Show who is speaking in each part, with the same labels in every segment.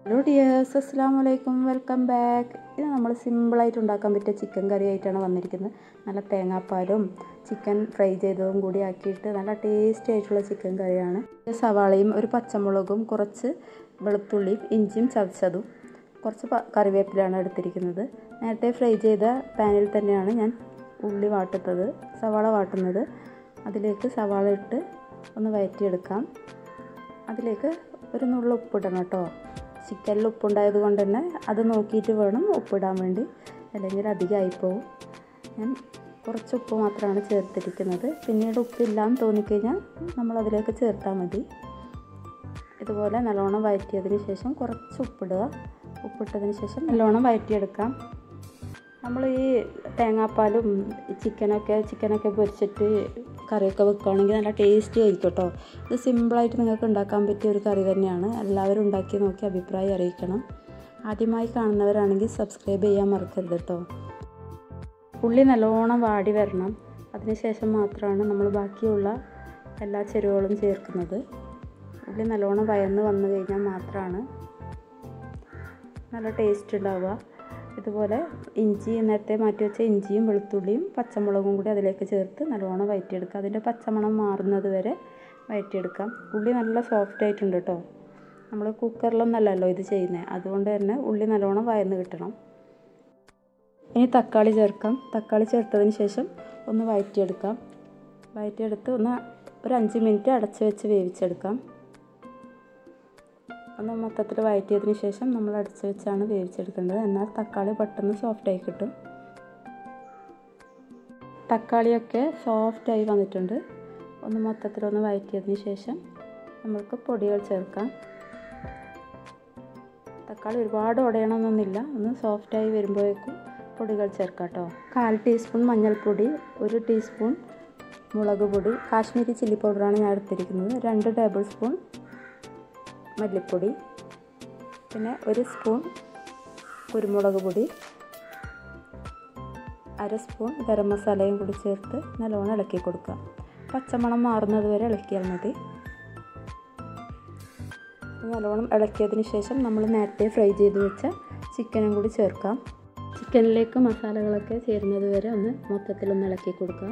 Speaker 1: hello dears അസ്സാം വലൈക്കും welcome back ഇത് നമ്മൾ സിമ്പിളായിട്ട് ഉണ്ടാക്കാൻ പറ്റിയ ചിക്കൻ കറി ആയിട്ടാണ് വന്നിരിക്കുന്നത് നല്ല തേങ്ങാപ്പാലും ചിക്കൻ ഫ്രൈ ചെയ്തതും കൂടി ആക്കിയിട്ട് നല്ല ടേസ്റ്റി ആയിട്ടുള്ള ചിക്കൻ കറിയാണ് സവാളയും ഒരു പച്ചമുളകും കുറച്ച് വെളുത്തുള്ളിയും ഇഞ്ചിയും ചതച്ചതും കുറച്ച് കറിവേപ്പിലാണ് എടുത്തിരിക്കുന്നത് നേരത്തെ ഫ്രൈ ചെയ്ത പാനിൽ തന്നെയാണ് ഞാൻ ഉള്ളി വാട്ടുന്നത് സവാള വാട്ടുന്നത് അതിലേക്ക് സവാള ഇട്ട് ഒന്ന് വയറ്റിയെടുക്കാം അതിലേക്ക് ഒരു നുള്ള ഉപ്പിടണം കേട്ടോ ചിക്കനിൽ ഉപ്പുണ്ടായത് കൊണ്ട് തന്നെ അത് നോക്കിയിട്ട് വേണം ഉപ്പിടാൻ വേണ്ടി അല്ലെങ്കിൽ അധികമായിപ്പോവും ഞാൻ കുറച്ച് ഉപ്പ് മാത്രമാണ് ചേർത്തിരിക്കുന്നത് പിന്നീട് ഉപ്പില്ലാന്ന് തോന്നിക്കഴിഞ്ഞാൽ നമ്മളതിലേക്ക് ചേർത്താൽ മതി ഇതുപോലെ നല്ലോണം വയറ്റിയതിന് ശേഷം കുറച്ച് ഉപ്പിടുക ഉപ്പിട്ടതിന് ശേഷം നല്ലോണം വയറ്റിയെടുക്കാം നമ്മൾ ഈ തേങ്ങാപ്പാലും ചിക്കനൊക്കെ ചിക്കനൊക്കെ പൊരിച്ചിട്ട് കറിയൊക്കെ വെക്കുകയാണെങ്കിൽ നല്ല ടേസ്റ്റി ആയിരിക്കും കേട്ടോ ഇത് സിമ്പിളായിട്ട് നിങ്ങൾക്ക് ഉണ്ടാക്കാൻ പറ്റിയ ഒരു കറി തന്നെയാണ് എല്ലാവരും ഉണ്ടാക്കി നോക്കി അഭിപ്രായം അറിയിക്കണം ആദ്യമായി കാണുന്നവരാണെങ്കിൽ സബ്സ്ക്രൈബ് ചെയ്യാൻ മറക്കരുത് കേട്ടോ ഉള്ളി നല്ലോണം വാടി വരണം അതിനുശേഷം മാത്രമാണ് നമ്മൾ ബാക്കിയുള്ള എല്ലാ ചേരുവകളും ചേർക്കുന്നത് ഉള്ളി നല്ലോണം വയന്ന് വന്നു കഴിഞ്ഞാൽ മാത്രമാണ് നല്ല ടേസ്റ്റ് ഉണ്ടാവുക ഇതുപോലെ ഇഞ്ചി നേരത്തെ മാറ്റി വെച്ച ഇഞ്ചിയും വെളുത്തുള്ളിയും പച്ചമുളകും കൂടി അതിലേക്ക് ചേർത്ത് നല്ലോണം വയറ്റിയെടുക്കുക അതിൻ്റെ പച്ചമണം മാറുന്നത് വരെ വയറ്റിയെടുക്കാം ഉള്ളി നല്ല സോഫ്റ്റ് ആയിട്ടുണ്ട് കേട്ടോ നമ്മൾ കുക്കറിലൊന്നല്ലല്ലോ ഇത് ചെയ്യുന്നത് അതുകൊണ്ട് തന്നെ ഉള്ളി നല്ലോണം വയന്ന് കിട്ടണം ഇനി തക്കാളി ചേർക്കാം തക്കാളി ചേർത്തതിന് ശേഷം ഒന്ന് വയറ്റിയെടുക്കാം വയറ്റിയെടുത്ത് ഒന്ന് ഒരു അഞ്ച് മിനിറ്റ് അടച്ച് വെച്ച് വേവിച്ചെടുക്കാം ഒന്ന് മൊത്തത്തിൽ വഴറ്റിയതിന് ശേഷം നമ്മൾ അടച്ച് വെച്ചാണ് വേവിച്ചെടുക്കേണ്ടത് എന്നാൽ തക്കാളി പെട്ടെന്ന് സോഫ്റ്റായി കിട്ടും തക്കാളിയൊക്കെ സോഫ്റ്റായി വന്നിട്ടുണ്ട് ഒന്ന് മൊത്തത്തിലൊന്ന് വഴറ്റിയതിന് ശേഷം നമ്മൾക്ക് പൊടികൾ ചേർക്കാം തക്കാളി ഒരുപാട് ഉടയണമെന്നൊന്നുമില്ല ഒന്ന് സോഫ്റ്റായി വരുമ്പോഴേക്കും പൊടികൾ ചേർക്കാം കേട്ടോ കാൽ ടീസ്പൂൺ മഞ്ഞൾപ്പൊടി ഒരു ടീസ്പൂൺ മുളക് പൊടി കാശ്മീരി ചില്ലി പൗഡറാണ് ഞാൻ എടുത്തിരിക്കുന്നത് രണ്ട് ടേബിൾ സ്പൂൺ മല്ലിപ്പൊടി പിന്നെ ഒരു സ്പൂൺ കുരുമുളക് പൊടി അര സ്പൂൺ ഗരം മസാലയും കൂടി ചേർത്ത് നല്ലോണം ഇളക്കി കൊടുക്കുക പച്ചമണം മാറുന്നത് വരെ ഇളക്കിയാൽ മതി നല്ലോണം ഇളക്കിയതിന് ശേഷം നമ്മൾ നേരത്തെ ഫ്രൈ ചെയ്ത് വെച്ച ചിക്കനും കൂടി ചേർക്കാം ചിക്കനിലേക്ക് മസാലകളൊക്കെ ചേരുന്നത് വരെ ഒന്ന് മൊത്തത്തിലൊന്ന് ഇളക്കി കൊടുക്കാം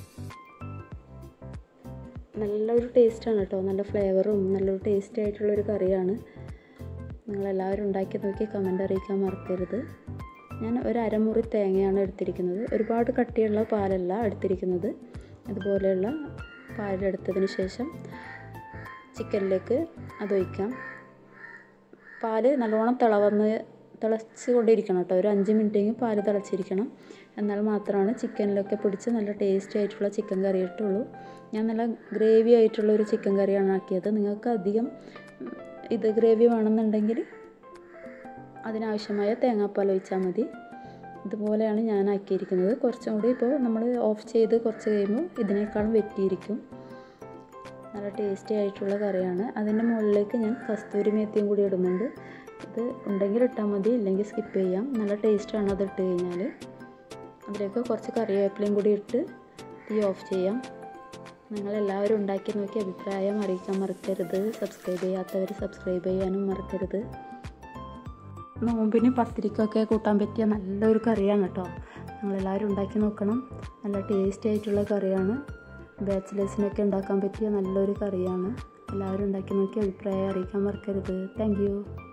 Speaker 1: നല്ലൊരു ടേസ്റ്റാണ് കേട്ടോ നല്ല ഫ്ലേവറും നല്ലൊരു ടേസ്റ്റി ആയിട്ടുള്ളൊരു കറിയാണ് നിങ്ങളെല്ലാവരും ഉണ്ടാക്കി നോക്കി കമൻ്റ് അറിയിക്കാൻ മറക്കരുത് ഞാൻ ഒരു അരമുറി തേങ്ങയാണ് എടുത്തിരിക്കുന്നത് ഒരുപാട് കട്ടിയുള്ള പാലല്ല എടുത്തിരിക്കുന്നത് അതുപോലെയുള്ള പാലെടുത്തതിന് ശേഷം ചിക്കനിലേക്ക് അതൊഴിക്കാം പാല് നല്ലോണം തിളവന്ന് തിളച്ച് കൊണ്ടിരിക്കണം കേട്ടോ ഒരു അഞ്ച് മിനിറ്റെങ്കിലും പാല് തിളച്ചിരിക്കണം എന്നാൽ മാത്രമാണ് ചിക്കനിലൊക്കെ പിടിച്ച് നല്ല ടേസ്റ്റി ആയിട്ടുള്ള ചിക്കൻ കറി ഇട്ടുള്ളൂ ഞാൻ നല്ല ഗ്രേവി ആയിട്ടുള്ള ഒരു ചിക്കൻ കറിയാണ് ആക്കിയത് നിങ്ങൾക്ക് അധികം ഇത് ഗ്രേവി വേണമെന്നുണ്ടെങ്കിൽ അതിനാവശ്യമായ തേങ്ങാപ്പാൽ ഒഴിച്ചാൽ മതി ഇതുപോലെയാണ് ഞാൻ ആക്കിയിരിക്കുന്നത് കുറച്ചും കൂടി ഇപ്പോൾ നമ്മൾ ഓഫ് ചെയ്ത് കുറച്ച് കഴിയുമ്പോൾ ഇതിനേക്കാളും വെറ്റിയിരിക്കും നല്ല ടേസ്റ്റി ആയിട്ടുള്ള കറിയാണ് അതിൻ്റെ മുകളിലേക്ക് ഞാൻ കസ്തൂരി മേത്തിയും കൂടി ഇടുന്നുണ്ട് ഇത് ഉണ്ടെങ്കിൽ ഇട്ടാൽ മതി ഇല്ലെങ്കിൽ സ്കിപ്പ് ചെയ്യാം നല്ല ടേസ്റ്റാണ് അത് ഇട്ട് കഴിഞ്ഞാൽ അതിലേക്ക് കുറച്ച് കറിവേപ്പിലയും കൂടി ഇട്ട് തീ ഓഫ് ചെയ്യാം നിങ്ങളെല്ലാവരും ഉണ്ടാക്കി നോക്കി അഭിപ്രായം അറിയിക്കാൻ മറക്കരുത് സബ്സ്ക്രൈബ് ചെയ്യാത്തവർ സബ്സ്ക്രൈബ് ചെയ്യാനും മറക്കരുത് നോമ്പിന് പത്തിരിക്കൊക്കെ കൂട്ടാൻ പറ്റിയ നല്ലൊരു കറിയാണ് കേട്ടോ നിങ്ങളെല്ലാവരും ഉണ്ടാക്കി നോക്കണം നല്ല ടേസ്റ്റി ആയിട്ടുള്ള കറിയാണ് ബാച്ചിലേഴ്സിനൊക്കെ ഉണ്ടാക്കാൻ പറ്റിയ നല്ലൊരു കറിയാണ് എല്ലാവരും ഉണ്ടാക്കി നോക്കി അഭിപ്രായം അറിയിക്കാൻ മറക്കരുത് താങ്ക്